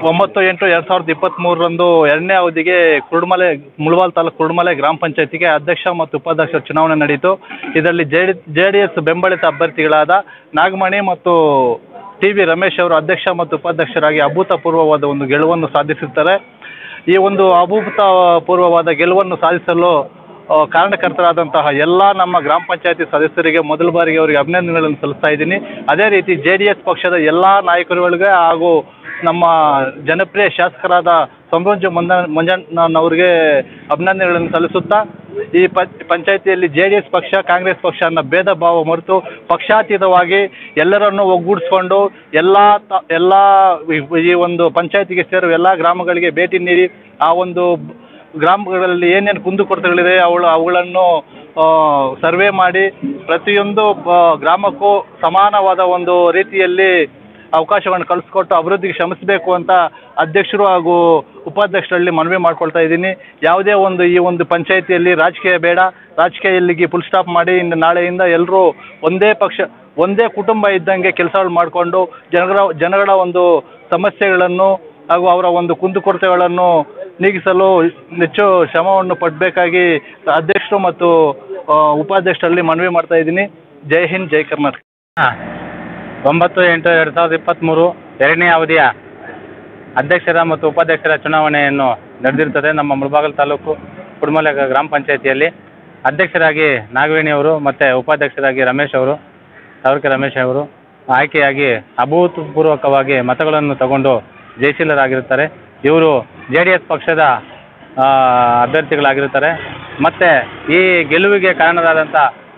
ಒಂಬತ್ತು ಎಂಟು ಎರಡು ಸಾವಿರದ ಇಪ್ಪತ್ತ್ಮೂರರಂದು ಎರಡನೇ ಅವಧಿಗೆ ಕುರುಡುಮಲೆ ಮುಳಬಾಲ್ ತಾಲೂಕು ಕುರುಡುಮಲೆ ಗ್ರಾಮ ಪಂಚಾಯತಿಗೆ ಅಧ್ಯಕ್ಷ ಮತ್ತು ಉಪಾಧ್ಯಕ್ಷ ಚುನಾವಣೆ ನಡೆಯಿತು ಇದರಲ್ಲಿ J D J D S ಬೆಂಬಲಿತ ಅಭ್ಯರ್ಥಿಗಳಾದ ನಾಗಮಣಿ ಮತ್ತು ಟಿ ವಿ ರಮೇಶ್ ಅವರು ಅಧ್ಯಕ್ಷ ಮತ್ತು ಉಪಾಧ್ಯಕ್ಷರಾಗಿ ಅಭೂತಪೂರ್ವವಾದ ಒಂದು ಗೆಲುವನ್ನು ಸಾಧಿಸುತ್ತಾರೆ ಈ ಒಂದು ಅಭೂತಪೂರ್ವವಾದ ಗೆಲುವನ್ನು ಸಾಧಿಸಲು ಆ, ಕಾರಣಕರ್ತರಾದಂತಹ ಎಲ್ಲ ನಮ್ಮ ಗ್ರಾಮ ಪಂಚಾಯತಿ ಸದಸ್ಯರಿಗೆ ಮೊದಲ ಬಾರಿಗೆ ಅವರಿಗೆ ಅಭಿನಂದನೆಗಳನ್ನು ಸಲ್ಲಿಸ್ತಾ ಇದ್ದೀನಿ ಅದೇ ರೀತಿ ಜೆ ಡಿ ಎಸ್ ಪಕ್ಷದ ಎಲ್ಲ ನಾಯಕರುಗಳಿಗೆ ಹಾಗೂ ನಮ್ಮ ಜನಪ್ರಿಯ ಶಾಸಕರಾದ ಸೋಮರಂಜು ಮಂದ ಮಂಜಣ್ಣನವರಿಗೆ ಅಭಿನಂದನೆಗಳನ್ನು ಸಲ್ಲಿಸುತ್ತಾ ಈ ಪಂಚಾಯತಿಯಲ್ಲಿ ಜೆ ಡಿ ಎಸ್ ಪಕ್ಷ ಕಾಂಗ್ರೆಸ್ ಪಕ್ಷ ಅನ್ನೋ ಭೇದ ಭಾವ ಮರೆತು ಪಕ್ಷಾತೀತವಾಗಿ ಎಲ್ಲರನ್ನೂ ಒಗ್ಗೂಡಿಸ್ಕೊಂಡು ಎಲ್ಲ ತ ಎಲ್ಲ ಈ- ಈ ಒಂದು ಪಂಚಾಯತಿಗೆ ಸೇರುವ ಎಲ್ಲ ಗ್ರಾಮಗಳಿಗೆ ಭೇಟಿ ನೀಡಿ ಆ ಒಂದು ಗ್ರಾಮಗಳಲ್ಲಿ ಏನೇನು ಕುಂದುಕೊರತೆಗಳಿದೆ ಅವಳು ಅವುಗಳನ್ನು ಆ, ಸರ್ವೆ ಮಾಡಿ ಪ್ರತಿಯೊಂದು ಆ, ಗ್ರಾಮಕ್ಕೂ ಸಮಾನವಾದ ಒಂದು ರೀತಿಯಲ್ಲಿ ಅವಕಾಶಗಳನ್ನು ಕಳಿಸ್ಕೊಟ್ಟು ಅಭಿವೃದ್ಧಿಗೆ ಶ್ರಮಿಸಬೇಕು ಅಂತ ಅಧ್ಯಕ್ಷರು ಹಾಗೂ ಉಪಾಧ್ಯಕ್ಷರಲ್ಲಿ ಮನವಿ ಮಾಡ್ಕೊಳ್ತಾ ಇದ್ದೀನಿ ಯಾವುದೇ ಒಂದು ಈ ಒಂದು ಪಂಚಾಯಿತಿಯಲ್ಲಿ ರಾಜಕೀಯ ಬೇಡ ರಾಜಕೀಯ ಇಲ್ಲಿಗೆ ಫುಲ್ ಸ್ಟಾಪ್ ಮಾಡಿ ಇನ್ನು ನಾಳೆಯಿಂದ ಎಲ್ಲರೂ ಒಂದೇ ಪಕ್ಷ ಒಂದೇ ಕುಟುಂಬ ಇದ್ದಂಗೆ ಕೆಲಸಗಳು ಮಾಡಿಕೊಂಡು ಜನಗಳ ಜನಗಳ ಒಂದು ಸಮಸ್ಯೆಗಳನ್ನು ಹಾಗೂ ಅವರ ಒಂದು ಕುಂದುಕೊರತೆಗಳನ್ನು ನೀಗಿಸಲು ಹೆಚ್ಚು ಶ್ರಮವನ್ನು ಪಡಬೇಕಾಗಿ ಅಧ್ಯಕ್ಷರು ಮತ್ತು ಆ, ಉಪಾಧ್ಯಕ್ಷರಲ್ಲಿ ಮನವಿ ಮಾಡ್ತಾ ಇದ್ದೀನಿ ಜೈ ಹಿಂದ್ ಜೈ ಕರ್ನಾಟಕ ಹಾಂ ಒಂಬತ್ತು ಎಂಟು ಎರಡು ಸಾವಿರದ ಇಪ್ಪತ್ತ್ಮೂರು ಎರಡನೇ ಅವಧಿಯ ಅಧ್ಯಕ್ಷರ ಮತ್ತು ಉಪಾಧ್ಯಕ್ಷರ ಚುನಾವಣೆಯನ್ನು ನಡೆದಿರ್ತದೆ ನಮ್ಮ ಮುಳಬಾಗಲ್ ತಾಲೂಕು ಕುಡ್ಮಲೆ ಗ್ರಾಮ ಪಂಚಾಯತಿಯಲ್ಲಿ ಅಧ್ಯಕ್ಷರಾಗಿ ನಾಗವೇಣಿ ಅವರು ಮತ್ತು ಉಪಾಧ್ಯಕ್ಷರಾಗಿ ರಮೇಶ್ ಅವರು ತಾವರ್ಕೆ ರಮೇಶ್ ಅವರು ಆಯ್ಕೆಯಾಗಿ ಅಭೂತಪೂರ್ವಕವಾಗಿ ಮತಗಳನ್ನು ತಗೊಂಡು ಜಯಶೀಲರಾಗಿರುತ್ತಾರೆ ಇವರು ಜೆ ಡಿ ಎಸ್ ಪಕ್ಷದ ಆ, ಅಭ್ಯರ್ಥಿಗಳಾಗಿರುತ್ತಾರೆ ಮತ್ತು ಈ ಗೆಲುವಿಗೆ ಕಾರಣರಾದಂಥ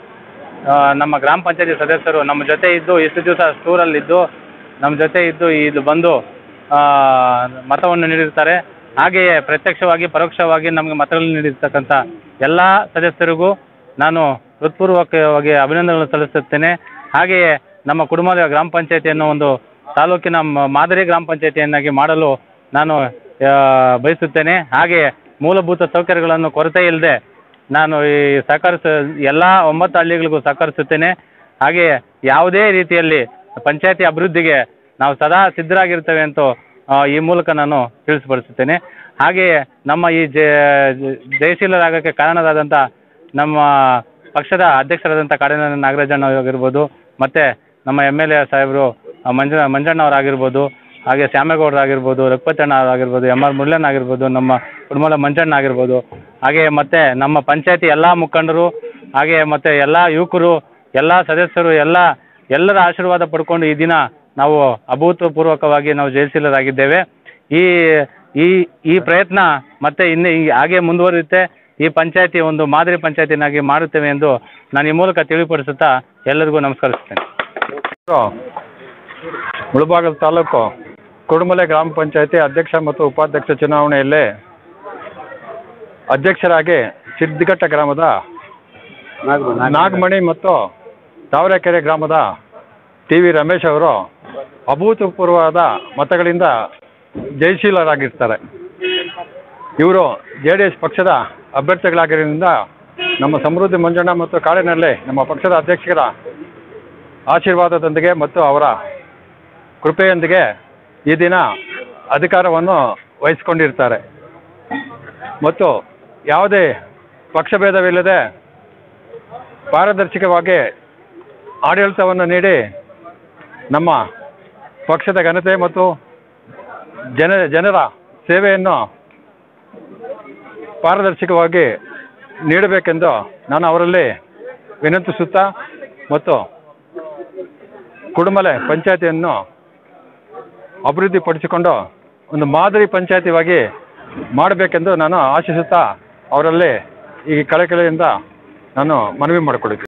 ಆ, ನಮ್ಮ ಗ್ರಾಮ ಪಂಚಾಯತಿ ಸದಸ್ಯರು ನಮ್ಮ ಜೊತೆ ಇದ್ದು ಇಷ್ಟು ದಿವಸ ಟೂರಲ್ಲಿದ್ದು ನಮ್ಮ ಜೊತೆ ಇದ್ದು ಇದು ಬಂದು ಆ, ಮತವನ್ನು ನೀಡಿರ್ತಾರೆ ಹಾಗೆಯೇ ಪ್ರತ್ಯಕ್ಷವಾಗಿ ಪರೋಕ್ಷವಾಗಿ ನಮಗೆ ಮತಗಳನ್ನು ನೀಡಿರ್ತಕ್ಕಂಥ ಎಲ್ಲ ಸದಸ್ಯರಿಗೂ ನಾನು ಹೃತ್ಪೂರ್ವಕವಾಗಿ ಅಭಿನಂದನೆಗಳನ್ನು ಸಲ್ಲಿಸುತ್ತೇನೆ ಹಾಗೆಯೇ ನಮ್ಮ ಕುಟುಂಬದ ಗ್ರಾಮ ಪಂಚಾಯತಿಯನ್ನು ಒಂದು ತಾಲೂಕಿನ ಮ- ಮಾದರಿ ಗ್ರಾಮ ಪಂಚಾಯತಿಯನ್ನಾಗಿ ಮಾಡಲು ನಾನು ಆ, ಬಯಸುತ್ತೇನೆ ಹಾಗೆಯೇ ಮೂಲಭೂತ ಸೌಕರ್ಯಗಳನ್ನು ಕೊರತೆ ಇಲ್ಲದೆ ನಾನು ಈ ಸಹಕರಿಸ ಎಲ್ಲ ಒಂಬತ್ತು ಹಳ್ಳಿಗಳಿಗೂ ಸಹಕರಿಸುತ್ತೇನೆ ಹಾಗೆಯೇ ಯಾವುದೇ ರೀತಿಯಲ್ಲಿ ಪಂಚಾಯತಿ ಅಭಿವೃದ್ಧಿಗೆ ನಾವು ಸದಾ ಸಿದ್ಧರಾಗಿರ್ತೇವೆ ಅಂತ ಆ, ಈ ಮೂಲಕ ನಾನು ತಿಳಿಸ್ಪಡಿಸುತ್ತೇನೆ ಹಾಗೆಯೇ ನಮ್ಮ ಈ ಜೆ ಜಯಶೀಲರಾಗಕ್ಕೆ ಕಾರಣರಾದಂಥ ನಮ್ಮ ಪಕ್ಷದ ಅಧ್ಯಕ್ಷರಾದಂಥ ಕಾಡಿನ ನಾಗರಾಜಣ್ಣ ಆಗಿರ್ಬೋದು ಮತ್ತು ನಮ್ಮ ಎಮ್ ಎಲ್ ಎ ಸಾಹೇಬರು ಆ, ಮಂಜ ಮಂಜಣ್ಣವರಾಗಿರ್ಬೋದು ಹಾಗೆ ಶ್ಯಾಮೇಗೌಡರಾಗಿರ್ಬೋದು ರಘುಪತಣ್ಣ ಅವರಾಗಿರ್ಬೋದು ಎಮ್ ಆರ್ ಮುರಳಣ್ಣ ಆಗಿರ್ಬೋದು ನಮ್ಮ ಕುಡುಮಲ ಮಂಜಣ್ಣ ಆಗಿರ್ಬೋದು ಹಾಗೆ ಮತ್ತು ನಮ್ಮ ಪಂಚಾಯತಿ ಎಲ್ಲ ಮುಖಂಡರು ಹಾಗೆ ಮತ್ತು ಎಲ್ಲ ಯುವಕರು ಎಲ್ಲ ಸದಸ್ಯರು ಎಲ್ಲ ಎಲ್ಲರ ಆಶೀರ್ವಾದ ಪಡ್ಕೊಂಡು ಈ ದಿನ ನಾವು ಅಭೂತಪೂರ್ವಕವಾಗಿ ನಾವು ಜಯಶೀಲರಾಗಿದ್ದೇವೆ ಈ ಈ ಈ ಪ್ರಯತ್ನ ಮತ್ತೆ ಇನ್ನು ಈ ಹಾಗೆ ಮುಂದುವರಿಯುತ್ತೆ ಈ ಪಂಚಾಯತಿ ಒಂದು ಮಾದರಿ ಪಂಚಾಯತಿನಾಗಿ ಮಾಡುತ್ತೇವೆ ಎಂದು ನಾನು ಈ ಮೂಲಕ ತಿಳಿಪಡಿಸುತ್ತಾ ಎಲ್ಲರಿಗೂ ನಮಸ್ಕರಿಸುತ್ತೇನೆ ಮುಳಬಾಗಲ್ ತಾಲೂಕು ಕುಡುಮಲೆ ಗ್ರಾಮ ಪಂಚಾಯತಿ ಅಧ್ಯಕ್ಷ ಮತ್ತು ಉಪಾಧ್ಯಕ್ಷ ಚುನಾವಣೆಯಲ್ಲಿ ಅಧ್ಯಕ್ಷರಾಗಿ ಸಿದ್ದಿಘಟ್ಟ ಗ್ರಾಮದ ನಾಗಮಣಿ ಮತ್ತು ತಾವರೆಕೆರೆ ಗ್ರಾಮದ ಟಿ ವಿ ರಮೇಶ್ ಅವರು ಅಭೂತಪೂರ್ವವಾದ ಮತಗಳಿಂದ ಜಯಶೀಲರಾಗಿರ್ತಾರೆ ಇವರು ಜೆ ಡಿ ಎಸ್ ಪಕ್ಷದ ಅಭ್ಯರ್ಥಿಗಳಾಗಿರೋದ್ರಿಂದ ನಮ್ಮ ಸಮೃದ್ಧಿ ಮಂಜಣ್ಣ ಮತ್ತು ಕಾಡಿನಲ್ಲಿ ನಮ್ಮ ಪಕ್ಷದ ಅಧ್ಯಕ್ಷರ ಆಶೀರ್ವಾದದೊಂದಿಗೆ ಮತ್ತು ಅವರ ಕೃಪೆಯೊಂದಿಗೆ ಈ ದಿನ ಅಧಿಕಾರವನ್ನು ವಹಿಸಿಕೊಂಡಿರ್ತಾರೆ ಮತ್ತು ಯಾವುದೇ ಪಕ್ಷಭೇದವಿಲ್ಲದೆ ಪಾರದರ್ಶಕವಾಗಿ ಆಡಳಿತವನ್ನು ನೀಡಿ ನಮ್ಮ ಪಕ್ಷದ ಘನತೆ ಮತ್ತು ಜನ ಜನರ ಸೇವೆಯನ್ನು ಪಾರದರ್ಶಕವಾಗಿ ನೀಡಬೇಕೆಂದು ನಾನು ಅವರಲ್ಲಿ ವಿನಂತಿಸುತ್ತಾ ಮತ್ತು ಕುಡುಮಲೆ ಪಂಚಾಯತಿಯನ್ನು ಅಭಿವೃದ್ಧಿಪಡಿಸಿಕೊಂಡು ಒಂದು ಮಾದರಿ ಪಂಚಾಯತಿಯಾಗಿ ಮಾಡಬೇಕೆಂದು ನಾನು ಆಶಿಸುತ್ತಾ ಅವರಲ್ಲಿ ಈ ಕಳಕಳಿಯಿಂದ ನಾನು ಮನವಿ ಮಾಡಿಕೊಡುತ್ತೇನೆ